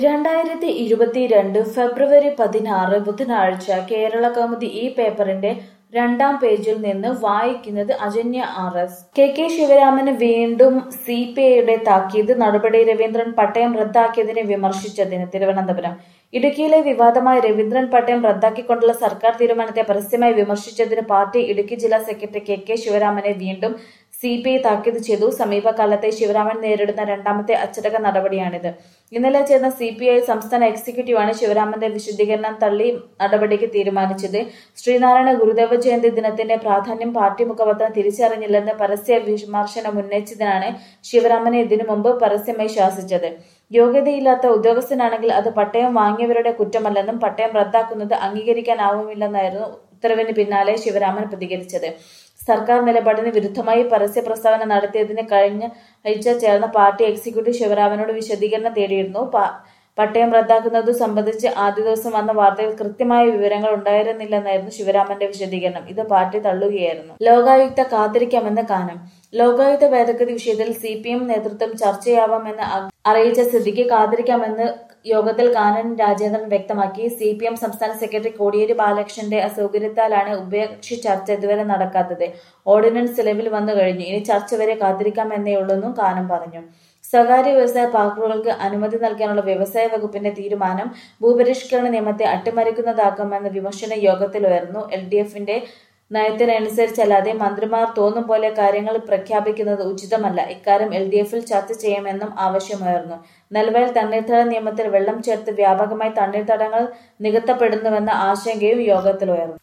രണ്ടായിരത്തി ഇരുപത്തിരണ്ട് ഫെബ്രുവരി പതിനാറ് ബുധനാഴ്ച കേരള കൗമുദി ഈ പേപ്പറിന്റെ രണ്ടാം പേജിൽ നിന്ന് വായിക്കുന്നത് Ajanya R S K K ശിവരാമന് വീണ്ടും സി പി ഐയുടെ താക്കീത് നടപടി രവീന്ദ്രൻ പട്ടയം റദ്ദാക്കിയതിനെ വിമർശിച്ചതിന് തിരുവനന്തപുരം ഇടുക്കിയിലെ വിവാദമായ രവീന്ദ്രൻ പട്ടയം റദ്ദാക്കിക്കൊണ്ടുള്ള സർക്കാർ തീരുമാനത്തെ പരസ്യമായി വിമർശിച്ചതിന് പാർട്ടി ഇടുക്കി ജില്ലാ സെക്രട്ടറി കെ കെ ശിവരാമനെ വീണ്ടും സി പി ഐ താക്കീത് ചെയ്തു സമീപകാലത്തെ ശിവരാമൻ നേരിടുന്ന രണ്ടാമത്തെ അച്ചടക്ക നടപടിയാണിത് ഇന്നലെ ചേർന്ന സി പി ഐ സംസ്ഥാന എക്സിക്യൂട്ടീവാണ് ശിവരാമന്റെ വിശദീകരണം തള്ളി നടപടിക്ക് തീരുമാനിച്ചത് ശ്രീനാരായണ ഗുരുദേവ ജയന്തി ദിനത്തിന്റെ പ്രാധാന്യം പാർട്ടി മുഖപത്രം തിരിച്ചറിഞ്ഞില്ലെന്ന് പരസ്യ വിമർശനം ഉന്നയിച്ചതിനാണ് ശിവരാമനെ ഇതിനു മുമ്പ് പരസ്യമായി ശാസിച്ചത് യോഗ്യതയില്ലാത്ത ഉദ്യോഗസ്ഥനാണെങ്കിൽ അത് പട്ടയം വാങ്ങിയവരുടെ കുറ്റമല്ലെന്നും പട്ടയം റദ്ദാക്കുന്നത് അംഗീകരിക്കാനാവുമില്ലെന്നായിരുന്നു ഉത്തരവിന് പിന്നാലെ ശിവരാമൻ പ്രതികരിച്ചത് സർക്കാർ നിലപാടിന് വിരുദ്ധമായി പരസ്യ പ്രസ്താവന നടത്തിയതിന് കഴിഞ്ഞ ആഴ്ച ചേർന്ന പാർട്ടി എക്സിക്യൂട്ടീവ് ശിവരാമനോട് വിശദീകരണം തേടിയിരുന്നു പ- പട്ടയം റദ്ദാക്കുന്നതു സംബന്ധിച്ച് ആദ്യ ദിവസം വന്ന വാർത്തയിൽ കൃത്യമായ വിവരങ്ങൾ ഉണ്ടായിരുന്നില്ലെന്നായിരുന്നു ശിവരാമന്റെ വിശദീകരണം ഇത് പാർട്ടി തള്ളുകയായിരുന്നു ലോകായുക്ത കാത്തിരിക്കാമെന്ന് കാനം ലോകായുക്ത ഭേദഗതി വിഷയത്തിൽ സി പി എം നേതൃത്വം ചർച്ചയാവാമെന്ന് അ- അറിയിച്ച സ്ഥിതിക്ക് കാത്തിരിക്കാമെന്ന് യോഗത്തിൽ കാനൻ രാജേന്ദ്രൻ വ്യക്തമാക്കി സി പി എം സംസ്ഥാന സെക്രട്ടറി കോടിയേരി ബാലകൃഷ്ണന്റെ അസൗകര്യത്താലാണ് ഉഭയകക്ഷി ചർച്ച ഇതുവരെ നടക്കാത്തത് ഓർഡിനൻസ് നിലവിൽ വന്നു കഴിഞ്ഞു ഇനി ചർച്ച വരെ കാത്തിരിക്കാമെന്നേ ഉള്ളൂന്നും കാനം പറഞ്ഞു സ്വകാര്യ വ്യവസായ പാർക്കുകൾക്ക് അനുമതി നൽകാനുള്ള വ്യവസായ വകുപ്പിന്റെ തീരുമാനം ഭൂപരിഷ്കരണ നിയമത്തെ അട്ടിമറിക്കുന്നതാക്കുമെന്ന വിമർശനം യോഗത്തിൽ ഉയർന്നു എൽ ഡി എഫിന്റെ നയത്തിനനുസരിച്ചല്ലാതെ മന്ത്രിമാർ തോന്നും പോലെ കാര്യങ്ങൾ പ്രഖ്യാപിക്കുന്നത് ഉചിതമല്ല ഇക്കാര്യം എൽ ഡി എഫിൽ ചർച്ച ചെയ്യുമെന്നും ആവശ്യമുയർന്നു നെൽവയൽ തണ്ണീർത്തട നിയമത്തിൽ വെള്ളം ചേർത്ത് വ്യാപകമായി തണ്ണീർത്തടങ്ങൾ നികത്തപ്പെടുന്നുവെന്ന ആശങ്കയും യോഗത്തിൽ ഉയർന്നു